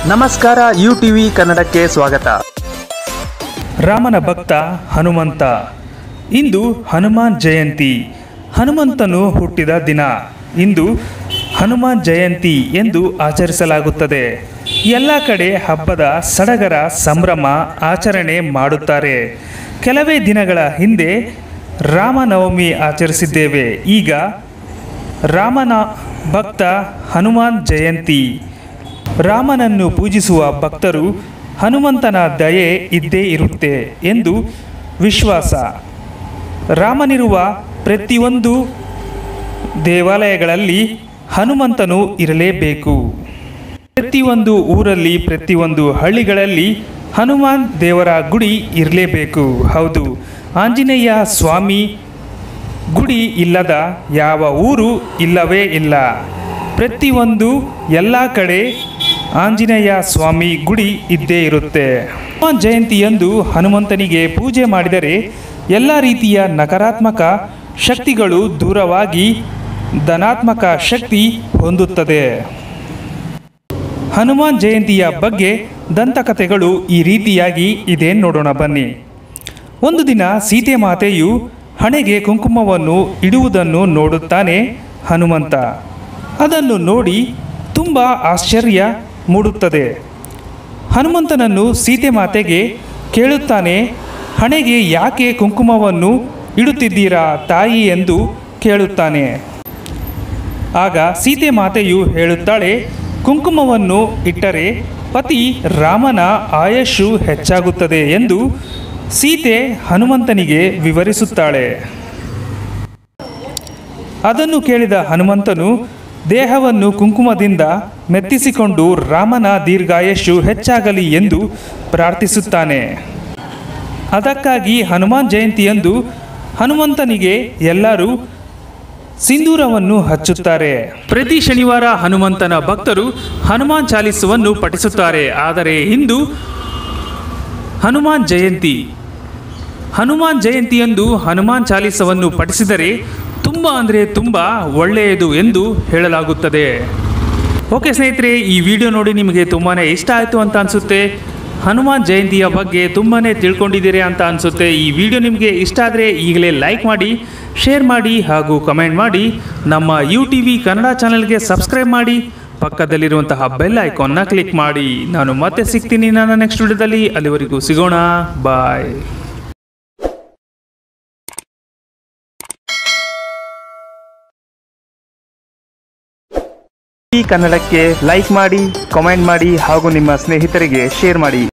ನಮಸ್ಕಾರ you TV ಕನ್ನಡಕ್ಕೆ ಸ್ವಾಗತ ರಾಮನ ಭಕ್ತ ಹನುಮಂತ ಇಂದು ಹನುಮಾನ್ ಜಯಂತಿ ಹನುಮಂತನು ಹುಟ್ಟಿದ ದಿನ ಇಂದು ಹನುಮಾನ್ ಜಯಂತಿ ಎಂದು ಆಚರಿಸಲಾಗುತ್ತದೆ ಎಲ್ಲ ಕಡೆ ಹಬ್ಬದ ಸಡಗರ ಸಂಭ್ರಮ ಆಚರಣೆ ಮಾಡುತ್ತಾರೆ ಕೆಲವೇ ದಿನಗಳ ಹಿಂದೆ ರಾಮನವಮಿ ಆಚರಿಸಿದ್ದೇವೆ ಈಗ ರಾಮನ ಭಕ್ತ ಹನುಮಾನ್ ಜಯಂತಿ ರಾಮನನ್ನು ಪೂಜಿಸುವ ಭಕ್ತರು ಹನುಮಂತನ ದಯೆ ಇದ್ದೇ ಇರುತ್ತೆ ಎಂದು ವಿಶ್ವಾಸ ರಾಮನಿರುವ ಪ್ರತಿಯೊಂದು ದೇವಾಲಯಗಳಲ್ಲಿ ಹನುಮಂತನು ಇರಲೇಬೇಕು ಪ್ರತಿಯೊಂದು ಊರಲ್ಲಿ ಪ್ರತಿಯೊಂದು ಹಳ್ಳಿಗಳಲ್ಲಿ ಹನುಮಾನ್ ದೇವರ ಗುಡಿ ಇರಲೇಬೇಕು ಹೌದು ಆಂಜನೇಯ ಸ್ವಾಮಿ ಗುಡಿ ಇಲ್ಲದ ಯಾವ ಊರು ಇಲ್ಲವೇ ಇಲ್ಲ ಪ್ರತಿಯೊಂದು ಎಲ್ಲ ಕಡೆ ಆಂಜನೇಯ ಸ್ವಾಮಿ ಗುಡಿ ಇದ್ದೇ ಇರುತ್ತೆ ಹನುಮಾನ್ ಜಯಂತಿಯಂದು ಹನುಮಂತನಿಗೆ ಪೂಜೆ ಮಾಡಿದರೆ ಎಲ್ಲ ರೀತಿಯ ನಕಾರಾತ್ಮಕ ಶಕ್ತಿಗಳು ದೂರವಾಗಿ ಧನಾತ್ಮಕ ಶಕ್ತಿ ಹೊಂದುತ್ತದೆ ಹನುಮಾನ್ ಜಯಂತಿಯ ಬಗ್ಗೆ ದಂತಕಥೆಗಳು ಈ ರೀತಿಯಾಗಿ ಇದೆ ನೋಡೋಣ ಬನ್ನಿ ಒಂದು ದಿನ ಸೀತೆ ಮಾತೆಯು ಹಣೆಗೆ ಕುಂಕುಮವನ್ನು ಇಡುವುದನ್ನು ನೋಡುತ್ತಾನೆ ಹನುಮಂತ ಅದನ್ನು ನೋಡಿ ತುಂಬ ಆಶ್ಚರ್ಯ ಮೂಡುತ್ತದೆ ಹನುಮಂತನನ್ನು ಸೀತೆ ಮಾತೆಗೆ ಕೇಳುತ್ತಾನೆ ಹಣೆಗೆ ಯಾಕೆ ಕುಂಕುಮವನ್ನು ಇಡುತ್ತಿದ್ದೀರಾ ತಾಯಿ ಎಂದು ಕೇಳುತ್ತಾನೆ ಆಗ ಸೀತೆ ಮಾತೆಯು ಹೇಳುತ್ತಾಳೆ ಕುಂಕುಮವನ್ನು ಇಟ್ಟರೆ ಪತಿ ರಾಮನ ಆಯಸ್ಸು ಹೆಚ್ಚಾಗುತ್ತದೆ ಎಂದು ಸೀತೆ ಹನುಮಂತನಿಗೆ ವಿವರಿಸುತ್ತಾಳೆ ಅದನ್ನು ಕೇಳಿದ ಹನುಮಂತನು ದೇಹವನ್ನು ಕುಂಕುಮದಿಂದ ಮೆತ್ತಿಸಿಕೊಂಡು ರಾಮನ ದೀರ್ಘಾಯಸ್ಸು ಹೆಚ್ಚಾಗಲಿ ಎಂದು ಪ್ರಾರ್ಥಿಸುತ್ತಾನೆ ಅದಕ್ಕಾಗಿ ಹನುಮಾನ್ ಜಯಂತಿಯಂದು ಹನುಮಂತನಿಗೆ ಎಲ್ಲರೂ ಸಿಂಧೂರವನ್ನು ಹಚ್ಚುತ್ತಾರೆ ಪ್ರತಿ ಶನಿವಾರ ಹನುಮಂತನ ಭಕ್ತರು ಹನುಮಾನ್ ಚಾಲಿಸವನ್ನು ಪಠಿಸುತ್ತಾರೆ ಆದರೆ ಇಂದು ಹನುಮಾನ್ ಜಯಂತಿ ಹನುಮಾನ್ ಜಯಂತಿಯಂದು ಹನುಮಾನ್ ಚಾಲಿಸವನ್ನು ಪಠಿಸಿದರೆ ತುಂಬ ಅಂದರೆ ತುಂಬ ಒಳ್ಳೆಯದು ಎಂದು ಹೇಳಲಾಗುತ್ತದೆ ಓಕೆ ಸ್ನೇಹಿತರೆ ಈ ವಿಡಿಯೋ ನೋಡಿ ನಿಮಗೆ ತುಂಬಾ ಇಷ್ಟ ಆಯಿತು ಅಂತ ಅನಿಸುತ್ತೆ ಹನುಮಾನ್ ಜಯಂತಿಯ ಬಗ್ಗೆ ತುಂಬಾ ತಿಳ್ಕೊಂಡಿದ್ದೀರಿ ಅಂತ ಅನಿಸುತ್ತೆ ಈ ವಿಡಿಯೋ ನಿಮಗೆ ಇಷ್ಟ ಆದರೆ ಈಗಲೇ ಲೈಕ್ ಮಾಡಿ ಶೇರ್ ಮಾಡಿ ಹಾಗೂ ಕಮೆಂಟ್ ಮಾಡಿ ನಮ್ಮ ಯು ಟಿ ವಿ ಕನ್ನಡ ಚಾನಲ್ಗೆ ಸಬ್ಸ್ಕ್ರೈಬ್ ಮಾಡಿ ಪಕ್ಕದಲ್ಲಿರುವಂತಹ ಬೆಲ್ ಐಕಾನ್ನ ಕ್ಲಿಕ್ ಮಾಡಿ ನಾನು ಮತ್ತೆ ಸಿಗ್ತೀನಿ ನನ್ನ ನೆಕ್ಸ್ಟ್ ವಿಡಿಯೋದಲ್ಲಿ ಅಲ್ಲಿವರೆಗೂ ಸಿಗೋಣ ಬಾಯ್ ಈ ಕನ್ನಡಕ್ಕೆ ಲೈಕ್ ಮಾಡಿ ಕಾಮೆಂಟ್ ಮಾಡಿ ಹಾಗೂ ನಿಮ್ಮ ಸ್ನೇಹಿತರಿಗೆ ಶೇರ್ ಮಾಡಿ